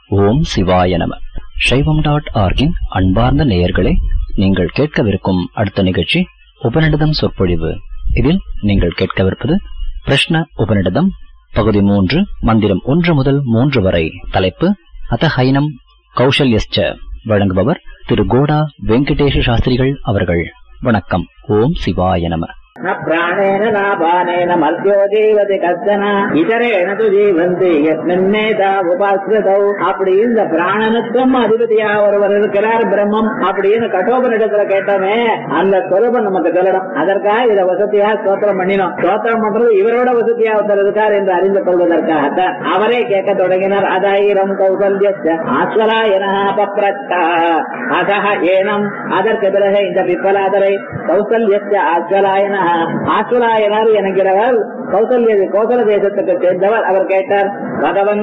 ஓம் சிவாய நம சைவம் டாட் ஆர்கின் அன்பார்ந்த நேயர்களே நீங்கள் கேட்கவிருக்கும் அடுத்த நிகழ்ச்சி உபநிடதம் சொற்பொழிவு இதில் நீங்கள் கேட்கவிருப்பது பிரஷ்ன உபநிடதம் பகுதி மூன்று மந்திரம் ஒன்று முதல் மூன்று வரை தலைப்பு அத்தஹைனம் கௌசல்யஸ்ச வழங்குபவர் திரு கோடா வெங்கடேஷ சாஸ்திரிகள் அவர்கள் வணக்கம் ஓம் சிவாய நம न प्राणेन नापानेन मर्त्यो जीवति कश्चन इतरेण तु जीवन्ति यस्मिन्नेதா உபாசிரதௌ அப்படி இந்த பிராணனுக்கும் அதிபதியா ஒருவர் இருக்கிறார் பிரம்மம் அப்படின்னு கட்டோபனிடத்துல கேட்டோமே அந்த சொரூபம் நமக்கு சொல்லணும் அதற்காக இதை வசதியா ஸ்தோத்திரம் பண்ணினோம் ஸ்தோத்திரம் பண்றது இவரோட வசதியா ஒருத்தர் இருக்கார் என்று அறிந்து கொள்வதற்காகத்தான் அவரே கேட்க தொடங்கினார் அதாயிரம் கௌசல்யஸ்ய ஆஸ்வராயன பப்ரத்தா அதக ஏனம் அதற்கு பிறகு இந்த பிப்பலாதரை கௌசல்யஸ்ய ஆஸ்வராயன ஆசுராயனர் என்கிறவர் கௌசல்ய கோசல தேசத்துக்கு சேர்ந்தவர் அவர் கேட்டார் பகவன்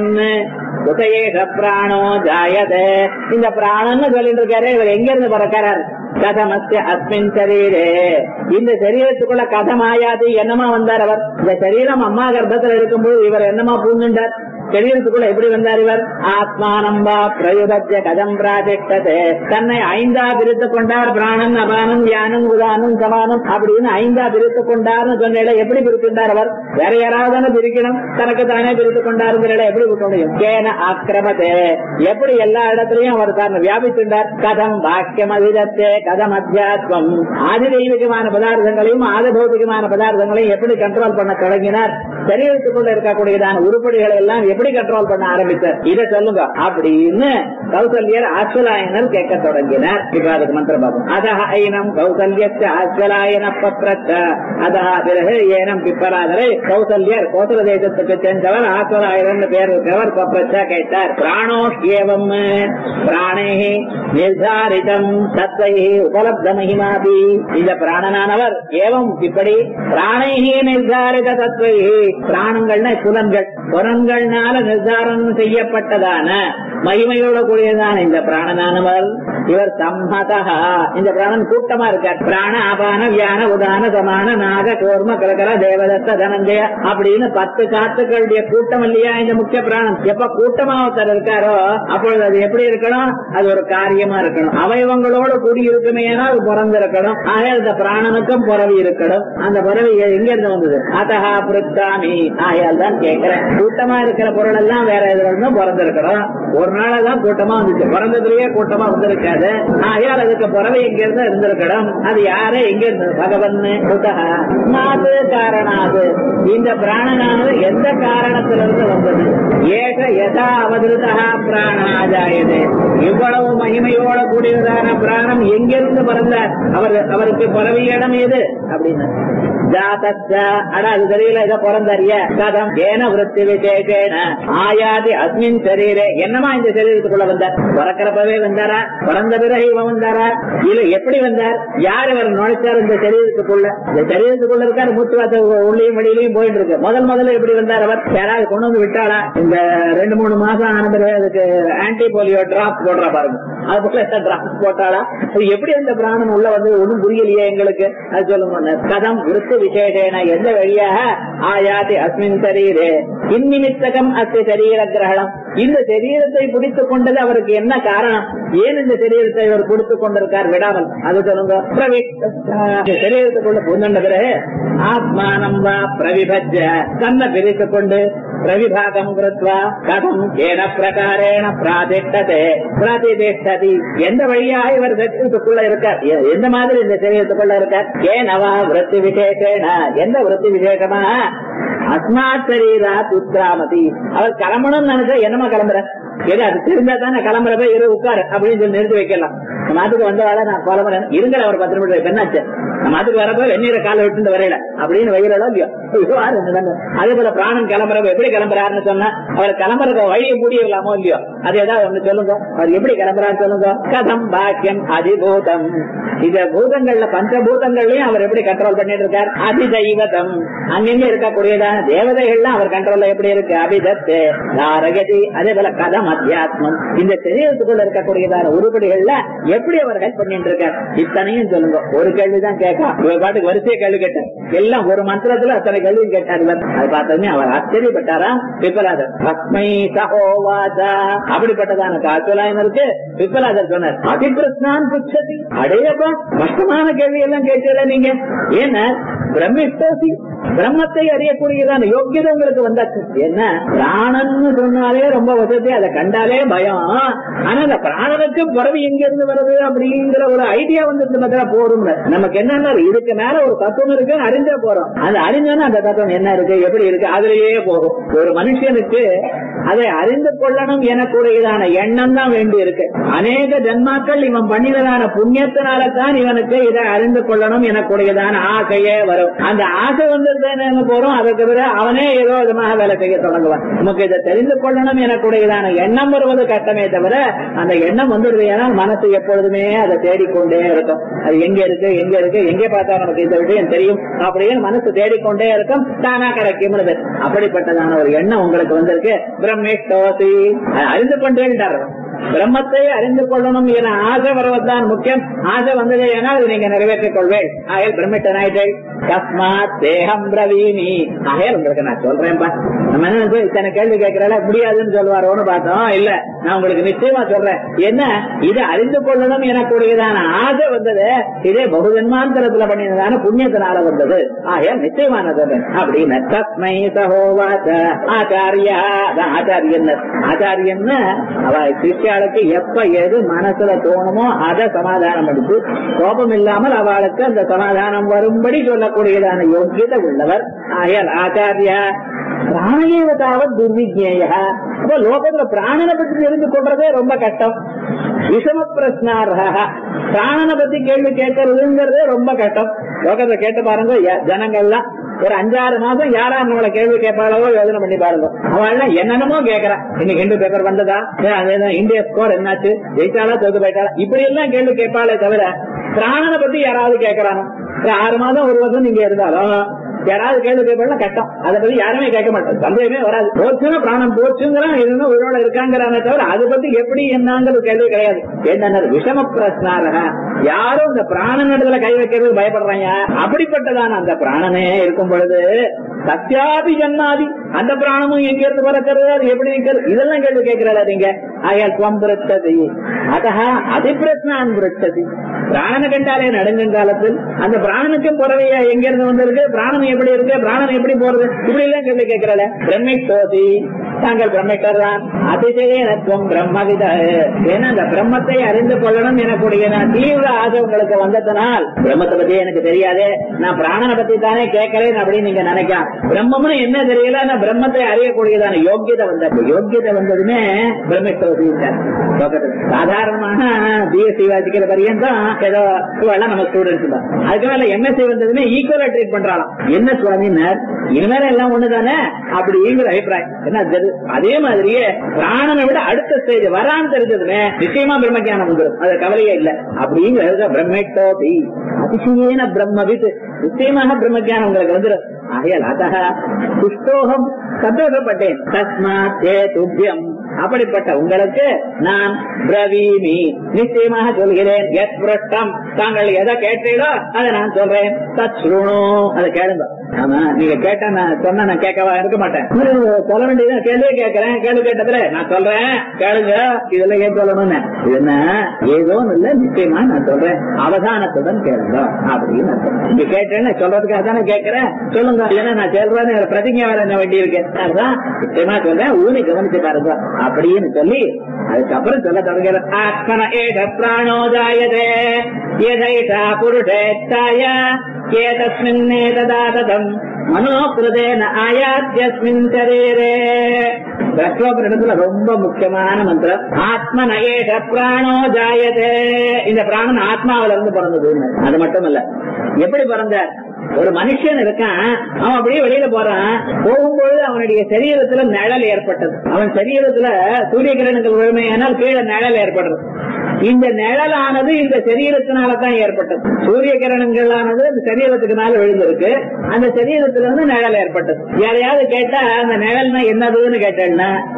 உதயேஷ பிராணோ ஜாயதே இந்த பிராணன்னு சொல்லிட்டு இருக்காரு இவர் எங்க இருந்து பிறக்கிறார் கதமஸ்ய அஸ்மின் சரீரே இந்த சரீரத்துக்குள்ள கதமாயாது என்னமா வந்தார் அவர் இந்த சரீரம் அம்மா கர்ப்பத்தில் இருக்கும்போது இவர் என்னமா பூந்துண்டார் சரீரத்துக்குள்ள எப்படி வந்தார் இவர் ஆத்மானம் வா பிரயுதஜ கதம் பிராஜெக்டதே தன்னை ஐந்தா பிரித்து கொண்டார் பிராணன் அபானம் யானம் உதானம் சமானம் அப்படின்னு ஐந்தா பிரித்து கொண்டார்னு சொன்ன எப்படி பிரிக்கின்றார் அவர் வேற யாராவது பிரிக்கணும் தனக்கு தானே பிரித்து கொண்டாருங்கிற எப்படி இருக்க முடியும் கேன ஆக்கிரமத்தே எப்படி எல்லா இடத்துலயும் அவர் தான் வியாபித்துண்டார் கதம் வாக்கியம் அவிதத்தே கதம் அத்தியாத்மம் ஆதி தெய்வீகமான பதார்த்தங்களையும் ஆதி பௌத்திகமான பதார்த்தங்களையும் எப்படி கண்ட்ரோல் பண்ண தொடங்கினார் சரீரத்துக்குள்ள இருக்கக்கூடியதான உருப்படிகளை எல்லாம் எப்படி கண்ட்ரோல் பண்ண ஆரம்பித்தார் இதை சொல்லுங்க அப்படின்னு கௌசல்யர் ஆஸ்வலாயனர் கேட்க தொடங்கினார் இப்ப அதுக்கு மந்திரம் பார்ப்போம் அதஹ ஐனம் கௌசல்யஸ்ய ஆஸ்வலாயன பப்ரச்ச அதஹ பிறகு ஏனம் பிப்பராதரை கௌசல்யர் கோசல தேசத்துக்கு சேர்ந்தவர் ஆஸ்வலாயரன் பேர் இருக்கிறவர் பப்ரச்சா கேட்டார் பிராணோ ஏவம் பிராணே நிர்தாரிதம் தத்வை உபலப்த மகிமாபி இந்த பிராணனானவர் ஏவம் இப்படி பிராணைஹி நிர்தாரித தத்வை பிராணங்கள்னா புலன்கள் புலன்கள்னால நிர்தாரம் செய்யப்பட்டதான மகிமையோட கூடியதான இந்த பிராணனானவர் இவர் சம்மதா இந்த பிராணன் கூட்டமா இருக்கார் பிராண ஆபான வியான உதான சமான நாக கோர்ம கலகர தேவதத்த தனஞ்சய அப்படின்னு பத்து காத்துக்களுடைய கூட்டம் இல்லையா இந்த முக்கிய பிராணம் எப்ப கூட்டமா ஒருத்தர் இருக்காரோ அப்பொழுது அது எப்படி இருக்கணும் அது ஒரு காரியமா இருக்கணும் அவயவங்களோட கூடி இருக்குமே அது பிறந்து இருக்கணும் ஆக இந்த பிராணனுக்கும் பிறவி இருக்கணும் அந்த பிறவி எங்க இருந்து வந்தது அதஹா பிருத்தாமி ஆயால் தான் கேட்கிறேன் கூட்டமா இருக்கிற பொருள் எல்லாம் வேற எதுல இருந்தும் பிறந்திருக்கணும் ஒரு நாளதான் கூட்டமா வந்துச்சு பிறந்ததுலயே கூட்டமா வந்திருக்காது ஆகையால் அதுக்கு பிறவை எங்க இருந்து இருந்திருக்கணும் அது யாரு எங்க இருந்து பகவன் புதகா மாது காரணாது இந்த பிராணனானது எந்த காரணத்திலிருந்து வந்தது ஏக யதா அவதிருதா பிராணாஜாயது இவ்வளவு மகிமையோட கூடியதான பிராணம் எங்கிருந்து பிறந்தார் அவர் அவருக்கு பிறவி இடம் எது அப்படின்னு ஜாதஸ்ய அட அது தெரியல இதை பிறந்தறிய கதம் ஏன விருத்தி விசேஷேன ஆயாதி அஸ்மின் சரீரே என்னமா இந்த சரீரத்துக்குள்ள வந்தார் பிறக்கிறப்பவே வந்தாரா பிறந்த பிறகு இவன் வந்தாரா இல்ல எப்படி வந்தார் யார் இவர் நுழைச்சார் இந்த சரீரத்துக்குள்ள இந்த சரீரத்துக்குள்ள இருக்காரு மூச்சு வாத்த உள்ளியும் வெளியிலையும் போயிட்டு இருக்கு முதல் முதல்ல எப்படி வந்தார் அவர் யாராவது கொண்டு வந்து விட்டாளா இந்த ரெண்டு மூணு மாசம் ஆன பிறகு அதுக்கு ஆன்டி போலியோ டிராப் போடுறா பாருங்க அது போல டிராப்ஸ் போட்டாளா அது எப்படி அந்த பிராணம் உள்ள வந்து ஒண்ணும் புரியலையே எங்களுக்கு அது சொல்லுங்க கதம் விருத்து விசேஷேன எந்த வழியாக ஆயாதி அஸ்மின் சரீரே இந்நிமித்தகம் அஸ்தி சரீர கிரகணம் இந்த சரீரத்தை பிடித்துக் கொண்டது அவருக்கு என்ன காரணம் ஏன் இந்த சரீரத்தை இவர் பிடித்துக் கொண்டிருக்கார் விடாமல் அது சொல்லுங்க சரீரத்துக்குள்ள புந்தண்ட பிறகு ஆத்மானம் வா பிரவிபஜ தன்னை பிரித்துக் கொண்டு பிரவிபாகம் கிருத்வா கதம் ஏன பிரகாரேண பிராதிஷ்டதே பிராதிஷ்டதி எந்த வழியாக இவர் சரீரத்துக்குள்ள இருக்கார் எந்த மாதிரி இந்த சரீரத்துக்குள்ள இருக்கார் ஏனவா விருத்தி விசேஷேன எந்த விருத்தி விசேஷமா அஸ்மாத் சரீரா துத்ராமதி அவர் கிளம்பணும்னு நினைச்சா என்னமா கிளம்புற எது அது தெரிஞ்சா தானே கிளம்புறப்ப இரு உட்காரு அப்படின்னு சொல்லி நிறுத்தி வைக்கலாம் நம்ம அதுக்கு வந்தவாட நான் கிளம்புறேன் இருங்கள் அவர் பத்து நிமிடம் என்னாச்சு நம்ம அதுக்கு வரப்ப வெந்நீரை கால விட்டு வரையில அப்படின்னு வைகிறோம் இல்லையோ அதே போல பிராணன் கிளம்புறப்ப எப்படி கிளம்புறாருன்னு சொன்னா அவர் கிளம்புறத வழியை முடியலாமோ இல்லையோ அது ஏதாவது ஒண்ணு சொல்லுங்க அவர் எப்படி கிளம்புறாரு சொல்லுங்க கதம் பாக்கியம் அதிபூதம் இந்த பூதங்கள்ல பஞ்சபூதங்கள்லயும் அவர் எப்படி கண்ட்ரோல் பண்ணிட்டு இருக்கார் அதிதெய்வதம் அங்கங்க இருக்கக்கூடியதான தேவதைகள்லாம் அவர் கண்ட்ரோல்ல எப்படி இருக்கு அபிதத்து நாரகதி அதே போல கதம் அத்தியாத்மம் இந்த சரீரத்துக்குள்ள இருக்கக்கூடியதான உருப்படிகள்ல எப்படி அவர் ஹெல்ப் பண்ணிட்டு இருக்கார் இத்தனையும் சொல்லுங்க ஒரு கேள்விதான் கேட்க கேட்டா இவர் பாட்டுக்கு வரிசையை கேள்வி கேட்டார் எல்லாம் ஒரு மந்திரத்துல அத்தனை கேள்வியும் கேட்டார் இவர் அதை பார்த்தோன்னே அவர் ஆச்சரியப்பட்டாரா பிப்பலாதர் பத்மை சகோவாதா அப்படிப்பட்டதான காத்துலாயம் இருக்கு பிப்பலாதர் சொன்னார் அதிபிரஸ்னான் புச்சதி அடையப்பா கஷ்டமான கேள்வி எல்லாம் கேட்டல நீங்க ஏன்னா பிரம்மிஷ்டோசி பிரம்மத்தை அறியக்கூடியதான யோக்கியதை உங்களுக்கு வந்தாச்சு என்ன பிராணன்னு சொன்னாலே ரொம்ப வசதி அதை கண்டாலே பயம் ஆனா அந்த பிராணனுக்கு பிறவி எங்க இருந்து வருது அப்படிங்கிற ஒரு ஐடியா வந்து பார்த்தா போரும் நமக்கு என்னன்னா இதுக்கு மேல ஒரு தத்துவம் இருக்கு அறிஞ்சா போறோம் அந்த அறிஞ்சோன்னா அந்த தத்துவம் என்ன இருக்கு எப்படி இருக்கு அதுலயே போகும் ஒரு மனுஷனுக்கு அதை அறிந்து கொள்ளணும் எனக்கூடியதான எண்ணம் தான் வேண்டி இருக்கு அநேக ஜன்மாக்கள் இவன் பண்ணினதான புண்ணியத்தினால தான் இவனுக்கு இதை அறிந்து கொள்ளணும் எனக்கூடியதான ஆசையே வரும் அந்த ஆசை வந்ததுன்னு போறோம் அதுக்கு பிறகு அவனே ஏதோ விதமாக வேலை செய்ய தொடங்குவான் நமக்கு இதை தெரிந்து கொள்ளணும் எனக்கூடியதான எண்ணம் வருவது கட்டமே தவிர அந்த எண்ணம் வந்துடுது ஏன்னா மனசு எப்பொழுதுமே அதை தேடிக்கொண்டே இருக்கும் அது எங்க இருக்கு எங்க இருக்கு எங்கே பார்த்தா நமக்கு இந்த விஷயம் தெரியும் அப்படின்னு மனசு தேடிக்கொண்டே இருக்கும் தானா கிடைக்கும் அப்படிப்பட்டதான ஒரு எண்ணம் உங்களுக்கு வந்திருக்கு பிரம்மேஷ்டோசி அறிந்து கொண்டேன்ட்டார் பிரம்மத்தை அறிந்து கொள்ளணும் என ஆசை வருவதுதான் முக்கியம் ஆசை வந்தது ஏனால் அதை நீங்க நிறைவேற்றிக் கொள்வேன் ஆகையால் பிரமிட்டனாயிட்டேன் தஸ்மாத் தேகம் பிரவீனி ஆகையால் உங்களுக்கு நான் சொல்றேன்பா நம்ம என்ன நினைச்சோம், இத்தனை கேள்வி கேட்கறால முடியாதுன்னு சொல்லுவாரோன்னு பார்த்தோம் இல்ல நான் உங்களுக்கு நிச்சயமா சொல்றேன் என்ன இது அறிந்து கொள்ளணும் எனக்கூடியதான ஆசை வந்தது இதே பகுஜன்மாந்தரத்துல பண்ணினதான புண்ணியத்தினால வந்தது ஆகையால் நிச்சயமானது அப்படின்னு தஸ்மை சகோவாச்ச ஆச்சாரியா அதான் ஆச்சாரியன் ஆச்சாரியன் அவ சிஷ்யாளுக்கு எப்ப எது மனசுல தோணுமோ அதை சமாதானம் எடுத்து கோபம் இல்லாமல் அவளுக்கு அந்த சமாதானம் வரும்படி சொல்லக்கூடியதான யோக்கியதை உள்ளவர் ஆகையால் ஆச்சாரியா பிராணேவதாவது துர்விஜேய அப்ப லோகத்துல பிராணனை பற்றி தெரிந்து கொள்றதே ரொம்ப கஷ்டம் விஷம பிரஸ்னார்ஹ பிராணனை பத்தி கேள்வி கேட்கறதுங்கிறதே ரொம்ப கஷ்டம் லோகத்தை கேட்டு பாருங்க ய- ஜனங்கள்லாம் ஒரு அஞ்சாறு மாசம் யாரா நம்மள கேள்வி கேட்பாளோ யோசனை பண்ணி பாருங்க அவள் என்னென்னமோ கேக்குறா இன்னைக்கு ஹிந்து பேப்பர் வந்ததா ஏன் அதேதான் இந்தியா ஸ்கோர் என்னாச்சு ஜெயிச்சாலா தோத்து போயிட்டாளா இப்படி எல்லாம் கேள்வி கேட்பாளே தவிர பிராணனை பத்தி யாராவது கேட்கறானோ ஒரு ஆறு மாதம் ஒரு வருஷம் நீங்க இருந்தாலும் யாராவது கேள்வி கேட்பாங்க கஷ்டம் அதை பத்தி யாருமே கேட்க மாட்டோம் சந்தேகமே வராது போச்சுன்னா பிராணம் போச்சுங்கிறான் இருந்தா உயிரோட இருக்காங்கிறானே தவிர அதை பத்தி எப்படி என்னங்கிறது கேள்வி கிடையாது என்ன விஷம பிரஸ்னாரக யாரும் இந்த பிராணன் இடத்துல கை வைக்கிறது பயப்படுறாங்க அப்படிப்பட்டதான அந்த பிராணனே இருக்கும் பொழுது சத்யாபி ஜன்மாதி அந்த பிராணமும் எங்க இருந்து பிறக்கிறது அது எப்படி நிக்கிறது இதெல்லாம் கேள்வி கேட்கிறாரா நீங்க ஆயா துவம் பிறத்தது அதஹ அதிபிரத்னான் பிறத்தது பிராணனை கண்டாலே நடுங்கும் காலத்தில் அந்த பிராணனுக்கும் புறவையா எங்க இருந்து வந்திருக்கு பிராணன் எப்படி இருக்கு பிராணன் எப்படி போறது இப்படி எல்லாம் கேள்வி கேட்கிறாள் பிரம்மிட்டோசி தாங்கள் பிரம்மிட்டர் தான் அதிசயத்துவம் பிரம்மவித ஏன்னா அந்த பிரம்மத்தை அறிந்து கொள்ளணும் எனக்கூடிய நான் தீவிர ஆசை உங்களுக்கு வந்ததனால் பிரம்மத்தை பத்தி எனக்கு தெரியாதே நான் பிராணனை பத்தி தானே கேட்கிறேன் அப்படின்னு நீங்க நினைக்கலாம் பிரம்மம்னு என்ன தெரியல நான் பிரம்மத்தை அறியக்கூடியதான யோக்கியதை வந்த யோக்கியதை வந்ததுமே பிரம்மிட்டோசி சாதாரணமாக பிஎஸ்சி வாசிக்கிற பரியந்தம் ஏதோ இவெல்லாம் நம்ம ஸ்டூடெண்ட்ஸ் தான் அதுக்கு மேல எம்எஸ்சி வந்ததுமே ஈக்குவலா ட்ரீட் பண்றாளாம் என்ன சுவாமினர் இனிமேல எல்லாம் ஒண்ணுதானே அப்படிங்கிற அபிப்பிராயம் என்ன அது- அதே மாதிரியே பிராணனை விட அடுத்த ஸ்டேஜ் வரான்னு தெரிஞ்சதுமே நிச்சயமா பிரம்ம ஞானம் வந்துடும் அது கவலையே இல்ல அப்படிங்கிறது பிரம்மேட்டோபி அதிசயேன பிரம்மவித் நிச்சயமாக பிரம்ம ஞானம் உங்களுக்கு வந்துடும் ஆகையால் அத்தக புஷ்டோகம் சந்தோஷப்பட்டேன் தஸ்மாத் ஏ துப்பியம் அப்படிப்பட்ட உங்களுக்கு நான் பிரவீமி நிச்சயமாக சொல்கிறேன் எத் புரஷ்டம் தாங்கள் எதை கேட்டீங்களோ அதை நான் சொல்றேன் தத் ஸ்ருணு அதை கேளுங்க ஆமா நீங்க கேட்டா நான் சொன்னா நான் கேட்கவா இருக்க மாட்டேன் ஒரு சொல்ல வேண்டியது கேள்வியே கேட்கிறேன் கேள்வி கேட்டதுல நான் சொல்றேன் கேளுங்க இதெல்லாம் ஏன் சொல்லணும்னு இது என்ன ஏதோ இல்ல நிச்சயமா நான் சொல்றேன் அவதானத்துடன் கேளுங்க அப்படின்னு நான் சொல்றேன். நீங்க கேட்டேன்னு சொல்றதுக்காக தானே கேட்கிறேன் சொல்லுங்க இல்லைன்னா நான் சொல்றேன்னு ஒரு பிரதிஜை வர என்ன வேண்டி இருக்கு அதுதான் நிச்சயமா சொல்றேன் ஊனி கவனிச்சு பாருங்க அப்படின்னு சொல்லி அதுக்கப்புறம் சொல்ல தொடங்குற ஆத்மன ஏக பிராணோதாயதே எதைஷா புருஷேத்தாய ஏதஸ்மின்னேததாததம் மனோகிருதேன ஆயாத்யஸ்மின் சரீரே பிரஸ்லோபனிடத்துல ரொம்ப முக்கியமான மந்திரம் ஆத்ம நயேஷ பிராணோ ஜாயதே இந்த பிராணன் ஆத்மாவில இருந்து பிறந்தது அது மட்டும் இல்ல எப்படி பிறந்தார் ஒரு மனுஷன் இருக்கான் அவன் அப்படியே வெளியில போறான் போகும்பொழுது அவனுடைய சரீரத்துல நிழல் ஏற்பட்டது அவன் சரீரத்துல சூரிய கிரணங்கள் விழுமையானால் கீழே நிழல் ஏற்படுறது இந்த நிழலானது இந்த சரீரத்தினால தான் ஏற்பட்டது சூரிய கிரணங்களானது இந்த சரீரத்துக்கு மேல விழுந்திருக்கு அந்த சரீரத்துல இருந்து நிழல் ஏற்பட்டது யாரையாவது கேட்டா அந்த நிழல்னா என்னதுன்னு கேட்டேன்னா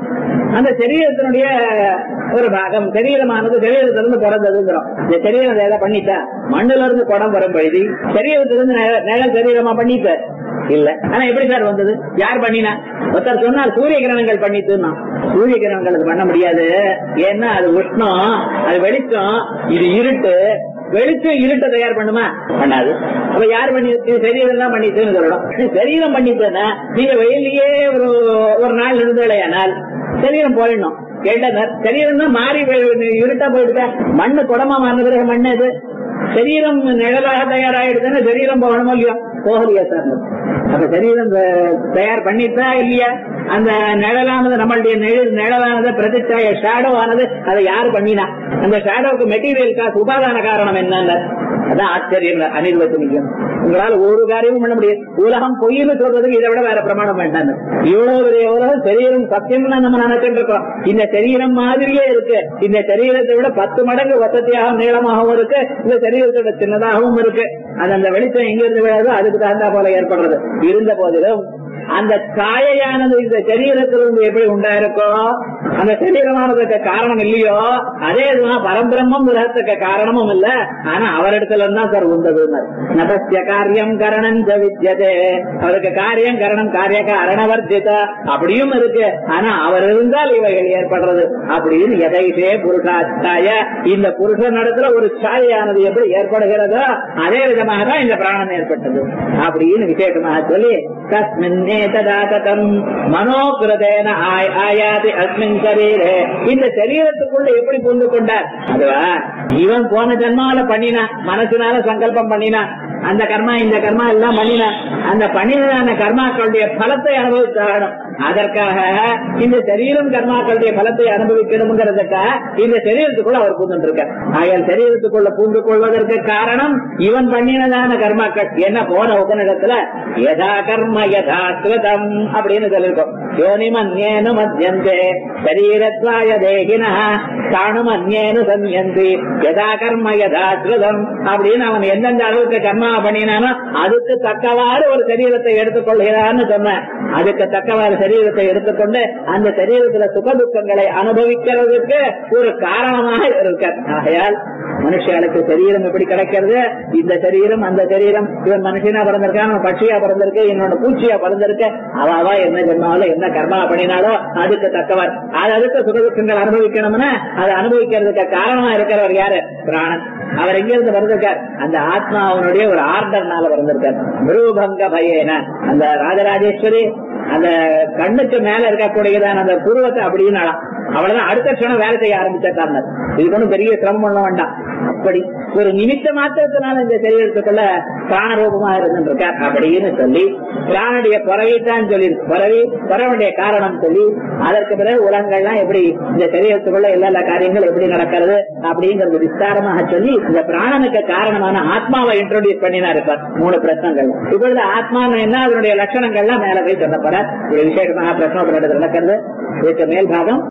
அந்த சரீரத்தினுடைய ஒரு பாகம் சரீரமானது சரீரத்திலிருந்து பிறந்ததுங்கிறோம் இந்த சரீரம் ஏதாவது பண்ணிட்டா மண்ணுல இருந்து குடம் வரும் பழுதி சரீரத்திலிருந்து நிழ- நிழல் சரீரமா பண்ணிட்ட இல்ல ஆனா எப்படி சார் வந்தது யார் பண்ணினா ஒருத்தர் சொன்னார் சூரிய கிரணங்கள் பண்ணிட்டுன்னா சூரிய கிரணங்கள் அது பண்ண முடியாது ஏன்னா அது உஷ்ணம் அது வெளிச்சம் இது இருட்டு வெளிச்சம் இருட்டை தயார் பண்ணுமா பண்ணாது அப்ப யார் பண்ணி இது சரீரம் தான் பண்ணிட்டுன்னு சொல்லணும் சரீரம் பண்ணிட்டுன்னா நீங்க வெயிலேயே ஒரு ஒரு நாள் இருந்தலையானால் சரீரம் போயிடணும் கேட்டனர் சரீரம் தான் மாறி போய் இருட்டா போயிடுதா மண்ணு குடமா மாறின பிறகு மண்ணு இது சரீரம் நிழலாக தயாராயிடுதுன்னா சரீரம் போகணுமோ இல்லையோ போகலையா சார் அப்ப சரீரம் த- தயார் பண்ணிட்டா இல்லையா அந்த நிழலானது நம்மளுடைய நிழல் நிழலானது பிரதிச்சாய ஷேடோ ஆனது அதை யாரு பண்ணினா அந்த ஷேடோவுக்கு மெட்டீரியல் காசு உபாதான காரணம் என்னன்னு அதான் ஆச்சரியம் அனிர்வச்சனியம் உங்களால ஒரு காரியமும் பண்ண முடியாது உலகம் பொய்னு சொல்றதுக்கு இதை விட வேற பிரமாணம் வேண்டாம் இவ்வளவு பெரிய உலகம் சரீரம் சத்தியம்னு நம்ம நினைச்சிட்டு இருக்கோம் இந்த சரீரம் மாதிரியே இருக்கு இந்த சரீரத்தை விட பத்து மடங்கு வசதியாகவும் நீளமாகவும் இருக்கு இந்த சரீரத்தோட சின்னதாகவும் இருக்கு அது அந்த வெளிச்சம் எங்க இருந்து விழாதோ அதுக்கு தகுந்தா போல ஏற்படுறது இருந்த போதிலும் அந்த காயையானது இந்த சரீரத்திலிருந்து எப்படி உண்டாயிருக்கோ அந்த சரீரமானதுக்கு காரணம் இல்லையோ அதே இதுதான் பரம்பிரம்மம் கிரகத்துக்கு காரணமும் இல்ல ஆனா அவரிடத்துல இருந்தா சார் உண்டது நபஸ்ய காரியம் கரணம் ச வித்யதே அவருக்கு காரியம் கரணம் காரிய காரணவர்ஜித அப்படியும் இருக்கு ஆனா அவர் இருந்தால் இவைகள் ஏற்படுறது அப்படின்னு எதைஷே புருஷாச்சாய இந்த புருஷனிடத்துல ஒரு சாயையானது எப்படி ஏற்படுகிறதோ அதே விதமாக தான் இந்த பிராணம் ஏற்பட்டது அப்படின்னு விசேஷமாக சொல்லி தஸ்மின்னே ததாதம் மனோகிருதேன ஆய்- ஆயாதி அஸ்மின் சரீரே இந்த சரீரத்துக்குள்ள எப்படி புரிந்து கொண்டார் அதுவா இவன் போன ஜென்மாவில பண்ணினான் மனசுனால சங்கல்பம் பண்ணினான் அந்த கர்மா இந்த கர்மா எல்லாம் பண்ணினான் அந்த பண்ணினதான கர்மாக்களுடைய பலத்தை அனுபவித்தாகணும் அதற்காக இந்த சரீரம் கர்மாக்களுடைய பலத்தை அனுபவிக்கணுங்கிறதுக்காக இந்த சரீரத்துக்குள்ள அவர் பூந்து இருக்கார் ஆகையால் சரீரத்துக்குள்ள பூந்து கொள்வதற்கு காரணம் இவன் பண்ணினதான கர்மாக்கள் என்ன போன உபநிடத்துல யதா கர்ம யதா ஸ்ருதம் அப்படின்னு சொல்லிருக்கோம் யோனிம் அந்நேனு மத்தியந்தே சரீரத்வாய தேகினா தானும் அந்நேனு சன்யந்தி யதா கர்ம யதா ஸ்ருதம் அப்படின்னு அவன் எந்தெந்த அளவுக்கு கர்மா பண்ணினானோ அதுக்கு தக்கவாறு ஒரு சரீரத்தை எடுத்துக்கொள்கிறான்னு சொன்னேன் அதுக்கு தக்கவாறு சரீரத்தை எடுத்துக்கொண்டு அந்த சரீரத்துல சுக துக்கங்களை அனுபவிக்கிறதுக்கு ஒரு காரணமாக இருக்க ஆகையால் மனுஷனுக்கு சரீரம் எப்படி கிடைக்கிறது இந்த சரீரம் அந்த சரீரம் இவன் மனுஷனா பிறந்திருக்கான் அவன் பட்சியா பிறந்திருக்கு இன்னொன்னு பூச்சியா பிறந்திருக்கு அவாவா என்ன ஜென்மாவில என்ன கர்மா பண்ணினாலோ அதுக்கு தக்கவர் அது அதுக்கு சுகதுக்கங்கள் அனுபவிக்கணும்னா அதை அனுபவிக்கிறதுக்கு காரணமா இருக்கிறவர் யாரு பிராணன் அவர் எங்க இருந்து பிறந்திருக்கார் அந்த ஆத்மா அவனுடைய ஒரு ஆர்டர்னால பிறந்திருக்கார் மிருபங்க பயேன அந்த ராஜராஜேஸ்வரி அந்த கண்ணுக்கு மேல இருக்கக்கூடியதான அந்த புருவத்தை அப்படின்னாலாம் அவ்வளவுதான் அடுத்த க்ஷணம் வேலை செய்ய ஆரம்பிச்சிட்டாங்க இதுக்கு ஒன்றும் பெரிய சிரமம் பண்ண வேண்டாம் அப்படி ஒரு நிமித்த மாத்திரத்தினால இந்த சரீரத்துக்குள்ள பிராணரூபமா இருந்திருக்கார் அப்படின்னு சொல்லி பிராணுடைய பிறவித்தான் சொல்லி பிறவி பிறவனுடைய காரணம் சொல்லி அதற்கு பிறகு உலகங்கள்லாம் எப்படி இந்த சரீரத்துக்குள்ள எல்லா எல்லா காரியங்கள் எப்படி நடக்கிறது அப்படிங்கறது விஸ்தாரமாக சொல்லி இந்த பிராணனுக்கு காரணமான ஆத்மாவை இன்ட்ரோடியூஸ் பண்ணினா இருப்பார் மூணு பிரச்சனைகள் இப்பொழுது ஆத்மா என்ன அதனுடைய லட்சணங்கள்லாம் மேல போய் சொல்லப்பட ஒரு விசேஷமாக பிரச்சனை நடக்கிறது இதுக்கு மேல் பாகம்